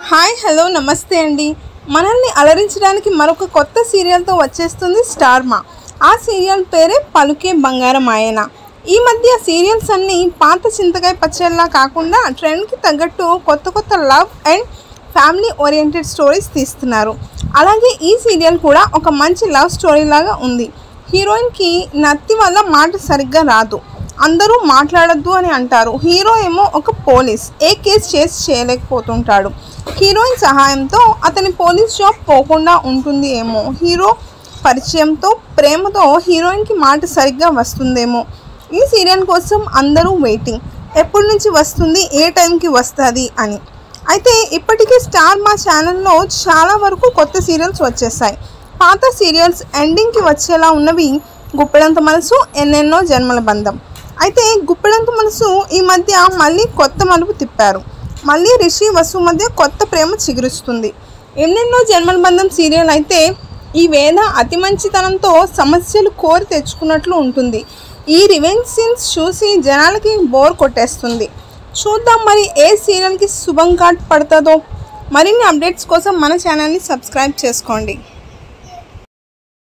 hi hello నమస్తే అండి మనల్ని అలరించడానికి మరొక కొత్త సీరియల్తో వచ్చేస్తుంది స్టార్ మా ఆ సీరియల్ పేరే పలుకే బంగారం ఆయన ఈ మధ్య సీరియల్స్ అన్నీ పాత చింతకాయ పచ్చళ్ళలా కాకుండా ట్రెండ్కి తగ్గట్టు కొత్త కొత్త love and family oriented stories తీస్తున్నారు అలాగే ఈ సీరియల్ కూడా ఒక మంచి లవ్ స్టోరీ లాగా ఉంది హీరోయిన్కి నత్తి వల్ల మాట సరిగ్గా రాదు అందరూ మాట్లాడొద్దు అని అంటారు హీరో ఏమో ఒక పోలీస్ ఏ కేసు చేసి చేయలేకపోతుంటాడు హీరోయిన్ సహాయంతో అతని పోలీస్ జాబ్ పోకుండా ఉంటుంది ఏమో హీరో పరిచయంతో ప్రేమతో హీరోయిన్కి మాట సరిగ్గా వస్తుందేమో ఈ సీరియల్ కోసం అందరూ వెయిటింగ్ ఎప్పటి నుంచి వస్తుంది ఏ టైంకి వస్తుంది అని అయితే ఇప్పటికీ స్టార్ మా ఛానల్లో చాలా వరకు కొత్త సీరియల్స్ వచ్చేసాయి పాత సీరియల్స్ ఎండింగ్కి వచ్చేలా ఉన్నవి గుప్పెడంత మనసు ఎన్నెన్నో జన్మల బంధం అయితే గుప్పెడంత మనసు ఈ మధ్య మళ్ళీ కొత్త మలుపు తిప్పారు మళ్ళీ రిషి వసు మధ్య కొత్త ప్రేమ చిగురుస్తుంది ఎన్నెన్నో జన్మల బంధం సీరియల్ అయితే ఈ వేద అతి మంచితనంతో సమస్యలు కోరి తెచ్చుకున్నట్లు ఉంటుంది ఈ రివెంజ్ సీన్స్ చూసి జనాలకి బోర్ కొట్టేస్తుంది చూద్దాం మరి ఏ సీరియల్కి శుభం కార్డ్ పడుతుందో మరిన్ని అప్డేట్స్ కోసం మన ఛానల్ని సబ్స్క్రైబ్ చేసుకోండి